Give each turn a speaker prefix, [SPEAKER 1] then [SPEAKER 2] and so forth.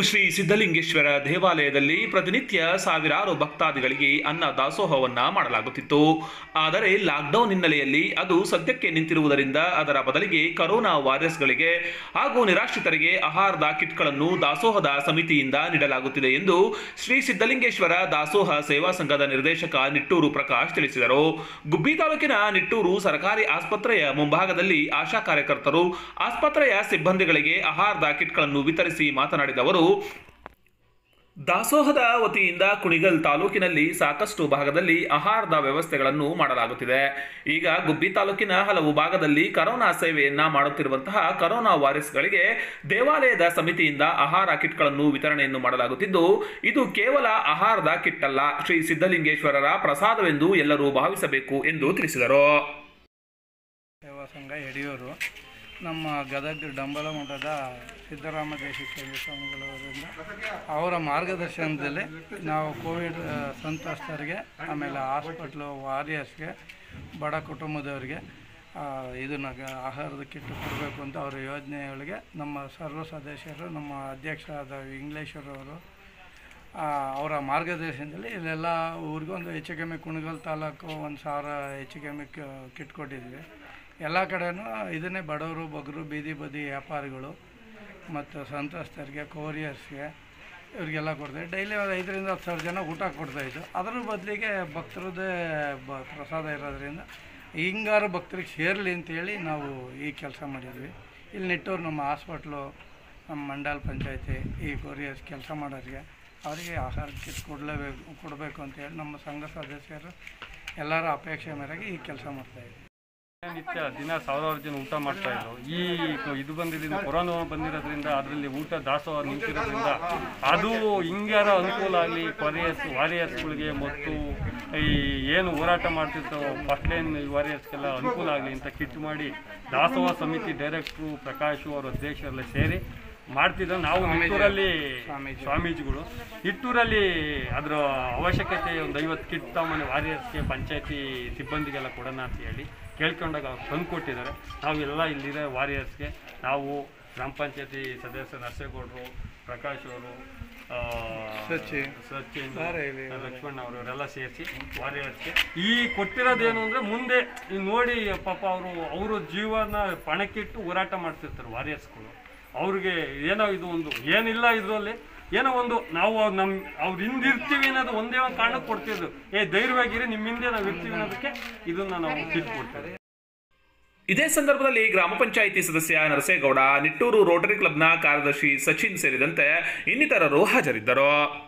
[SPEAKER 1] ಶ್ರೀ ಸಿದ್ಧಲಿಂಗೇಶ್ವರ ದೇವಾಲಯದಲ್ಲಿ ಪ್ರತಿನಿತ್ಯ ಸಾವಿರಾರು ಭಕ್ತಾದಿಗಳಿಗೆ ಅನ್ನ ದಾಸೋಹವನ್ನ ಮಾಡಲಾಗುತ್ತಿತ್ತು ಆದರೆ ಲಾಕ್ಡೌನ್ ಹಿನ್ನೆಲೆಯಲ್ಲಿ ಅದು ಸದ್ಯಕ್ಕೆ ನಿಂತಿರುವುದರಿಂದ ಅದರ ಬದಲಿಗೆ ಕರೋನಾ ವಾರಿಯರ್ಸ್ಗಳಿಗೆ ಹಾಗೂ ನಿರಾಶ್ರಿತರಿಗೆ ಆಹಾರದ ಕಿಟ್ಗಳನ್ನು ದಾಸೋಹದ ಸಮಿತಿಯಿಂದ ನೀಡಲಾಗುತ್ತಿದೆ ಎಂದು ಶ್ರೀ ಸಿದ್ಧಲಿಂಗೇಶ್ವರ ದಾಸೋಹ ಸೇವಾ ಸಂಘದ ನಿರ್ದೇಶಕ ನಿಟ್ಟೂರು ಪ್ರಕಾಶ್ ತಿಳಿಸಿದರು ಗುಬ್ಬಿ ತಾಲೂಕಿನ ನಿಟ್ಟೂರು ಸರ್ಕಾರಿ ಆಸ್ಪತ್ರೆಯ ಮುಂಭಾಗದಲ್ಲಿ ಆಶಾ ಕಾರ್ಯಕರ್ತರು ಆಸ್ಪತ್ರೆಯ ಸಿಬ್ಬಂದಿಗಳಿಗೆ ಆಹಾರದ ಕಿಟ್ಗಳನ್ನು ವಿತರಿಸಿ ಮಾತನಾಡಿದ ಅವರು ದಾಸೋಹದ ವತಿಯಿಂದ ಕುಣಿಗಲ್ ತಾಲೂಕಿನಲ್ಲಿ ಸಾಕಷ್ಟು ಭಾಗದಲ್ಲಿ ಆಹಾರದ ವ್ಯವಸ್ಥೆಗಳನ್ನು ಮಾಡಲಾಗುತ್ತಿದೆ ಈಗ ಗುಬ್ಬಿ ತಾಲೂಕಿನ ಹಲವು ಭಾಗದಲ್ಲಿ ಕರೋನಾ ಸೇವೆಯನ್ನ ಮಾಡುತ್ತಿರುವಂತಹ ಕರೋನಾ ವಾರಿಯರ್ಸ್ಗಳಿಗೆ ದೇವಾಲಯದ ಸಮಿತಿಯಿಂದ ಆಹಾರ ಕಿಟ್ಗಳನ್ನು ವಿತರಣೆಯನ್ನು ಮಾಡಲಾಗುತ್ತಿದ್ದು ಇದು ಕೇವಲ ಆಹಾರದ ಕಿಟ್ ಅಲ್ಲ ಶ್ರೀ ಸಿದ್ಧಲಿಂಗೇಶ್ವರರ ಪ್ರಸಾದವೆಂದು ಎಲ್ಲರೂ ಭಾವಿಸಬೇಕು ಎಂದು ತಿಳಿಸಿದರು
[SPEAKER 2] ಸೇವಾ ಸಂಘ ಯಡಿಯೂರು ನಮ್ಮ ಗದಗ ಡಂಬಲ ಮಠದ ಸಿದ್ದರಾಮ ದೇಶಿಕೇಂದ್ರ ಸ್ವಾಮಿಗಳವರಿಂದ ಅವರ ಮಾರ್ಗದರ್ಶನದಲ್ಲಿ ನಾವು ಕೋವಿಡ್ ಆ, ಸಂತ್ರಸ್ತರಿಗೆ ಆಮೇಲೆ ಹಾಸ್ಪಿಟ್ಲು ವಾರಿಯರ್ಸ್ಗೆ ಬಡ ಕುಟುಂಬದವರಿಗೆ ಆ, ಇದನ್ನ ಗ- ಆಹಾರದ ಕಿಟ್ ಕೊಡಬೇಕು ಅಂತ ಅವರ ಯೋಜನೆಗಳಿಗೆ ನಮ್ಮ ಸರ್ವ ಸದಸ್ಯರು ನಮ್ಮ ಅಧ್ಯಕ್ಷರಾದ ಇಂಗ್ಲೇಶ್ವರವರು ಆ, ಅವರ ಮಾರ್ಗದರ್ಶನದಲ್ಲಿ ಇಲ್ಲೆಲ್ಲ ಊರಿಗೂ ಒಂದು ಹೆಚ್ಚು ಕಮ್ಮಿ ಕುಣಗಲ್ ತಾಲೂಕು ಒಂದು ಸಾವಿರ ಹೆಚ್ಚು ಕಮ್ಮಿ ಕ- ಕಿಟ್ ಕೊಟ್ಟಿದ್ವಿ ಎಲ್ಲ ಕಡೆನೂ ಇದನ್ನೇ ಬಡವರು ಬಗ್ಗರು ಬೀದಿ ಬದಿ ವ್ಯಾಪಾರಿಗಳು ಮತ್ತು ಸಂತ್ರಸ್ತರಿಗೆ ಕೋರಿಯರ್ಸ್ಗೆ ಇವರಿಗೆಲ್ಲ ಕೊಡ್ತಾರೆ ಡೈಲಿ ಒಂದು ಐದರಿಂದ ಹತ್ತು ಸಾವಿರ ಜನ ಊಟ ಕೊಡ್ತಾಯಿದ್ದು ಅದ್ರ ಬದಲಿಗೆ ಭಕ್ತರದ್ದೇ ಬ ಪ್ರಸಾದ ಇರೋದ್ರಿಂದ ಹಿಂಗಾರು ಭಕ್ತರಿಗೆ ಸೇರಲಿ ಅಂತೇಳಿ ನಾವು ಈ ಕೆಲಸ ಮಾಡಿದ್ವಿ ಇಲ್ಲಿ ನಿಟ್ಟೂರು ನಮ್ಮ ಹಾಸ್ಪಿಟ್ಲು ನಮ್ಮ ಮಂಡಲ್ ಪಂಚಾಯತಿ ಈ ಕೊರಿಯರ್ಸ್ ಕೆಲಸ ಮಾಡೋರಿಗೆ ಅವರಿಗೆ ಆಹಾರ ಕಿಟ್ ಕೊಡಲೇಬೇಕು ಕೊಡಬೇಕು ಅಂತೇಳಿ ನಮ್ಮ ಸಂಘ ಸದಸ್ಯರು ಎಲ್ಲರ ಅಪೇಕ್ಷೆ ಮೇರೆಗೆ ಈ ಕೆಲಸ ಮಾಡ್ತಾಯಿದ್ವಿ
[SPEAKER 3] ನಿತ್ಯ ದಿನ ಸಾವಿರಾರು ಜನ ಊಟ ಮಾಡ್ತಾ ಇದ್ರು ಈ ಕ- ಇದು ಬಂದಿದ್ದರಿಂದ ಕೊರೋನಾ ಬಂದಿರೋದ್ರಿಂದ ಅದರಲ್ಲಿ ಊಟ ದಾಸೋಹ ನಿಂತಿರೋದ್ರಿಂದ ಅದು ಹಿಂಗಾರ ಅನುಕೂಲ ಆಗಲಿ ವಾರಿಯರ್ಸ್ ವಾರಿಯರ್ಸ್ಗಳಿಗೆ ಮತ್ತು ಈ ಏನು ಹೋರಾಟ ಮಾಡ್ತಿರ್ತಾವೋ ಫಸ್ಟ್ ಲೈನ್ ವಾರಿಯರ್ಸ್ಗೆಲ್ಲ ಅನುಕೂಲ ಆಗಲಿ ಅಂತ ಕಿಟ್ ಮಾಡಿ ದಾಸೋಹ ಸಮಿತಿ ಡೈರೆಕ್ಟ್ರು ಪ್ರಕಾಶು ಅವರ ಅಧ್ಯಕ್ಷರೆಲ್ಲ ಸೇರಿ ಮಾಡ್ತಿದ್ದ ನಾವು ನಿಟ್ಟೂರಲ್ಲಿ ಸ್ವಾಮೀಜಿಗಳು ನಿಟ್ಟೂರಲ್ಲಿ ಅದರ ಅವಶ್ಯಕತೆ ಒಂದು ಐವತ್ತು ಕಿಟ್ ತಗೊಂಬಂದು ವಾರಿಯರ್ಸ್ಗೆ ಪಂಚಾಯತಿ ಸಿಬ್ಬಂದಿಗೆಲ್ಲ ಕೊಡೋಣ ಅಂತ ಹೇಳಿ ಕೇಳ್ಕೊಂಡಾಗ ಅವ್ರು ತಂದು ಕೊಟ್ಟಿದ್ದಾರೆ ನಾವೆಲ್ಲ ಇಲ್ಲಿರೋ ವಾರಿಯರ್ಸ್ಗೆ ನಾವು ಗ್ರಾಮ ಪಂಚಾಯತಿ ಸದಸ್ಯ ನರಸೇಗೌಡರು ಪ್ರಕಾಶ್ ಅವರು ಆ,
[SPEAKER 2] ಸಚಿ.
[SPEAKER 3] ಸಚಿನ್
[SPEAKER 2] ಧಾರಾವಿ
[SPEAKER 3] ಲಕ್ಷ್ಮಣ್ ಅವರು ಇವರೆಲ್ಲ ಸೇರಿಸಿ ವಾರಿಯರ್ಸ್ಗೆ ಈ ಕೊಟ್ಟಿರೋದೇನು ಅಂದರೆ ಮುಂದೆ ಈಗ ನೋಡಿ ಪಾಪ ಅವರು ಅವರು ಜೀವನ ಪಣಕ್ಕಿಟ್ಟು ಹೋರಾಟ ಮಾಡ್ತಿರ್ತಾರೆ ವಾರಿಯರ್ಸ್ಗಳು ಅವ್ರಿಗೆ ಏನೋ ಇದು ಒಂದು ಏನಿಲ್ಲ ಇದರಲ್ಲಿ ಏನೋ ಒಂದು ನಾವು ಅವ್ರ್ ನಮ್ ಅವ್ರು ಹಿಂದಿರ್ತೀವಿ ಅನ್ನೋದು ಒಂದೇ ಒಂದು ಕಾರಣಕ್ಕೆ ಕೊಡ್ತಿದ್ರು ಏ ಧೈರ್ಯವಾಗಿರಿ ನಿಮ್ಮ ಹಿಂದೆ ನಾವು ಇರ್ತೀವಿ ಅನ್ನೋದಕ್ಕೆ ಇದನ್ನ ನಾವು ಕಿಟ್ ಕೊಡ್ತೀವಿ
[SPEAKER 1] ಇದೇ ಸಂದರ್ಭದಲ್ಲಿ ಗ್ರಾಮ ಪಂಚಾಯಿತಿ ಸದಸ್ಯ ನರಸೇಗೌಡ ನಿಟ್ಟೂರು ರೋಟರಿ ಕ್ಲಬ್ನ ಕಾರ್ಯದರ್ಶಿ ಸಚಿನ್ ಸೇರಿದಂತೆ ಇನ್ನಿತರರು ಹಾಜರಿದ್ದರು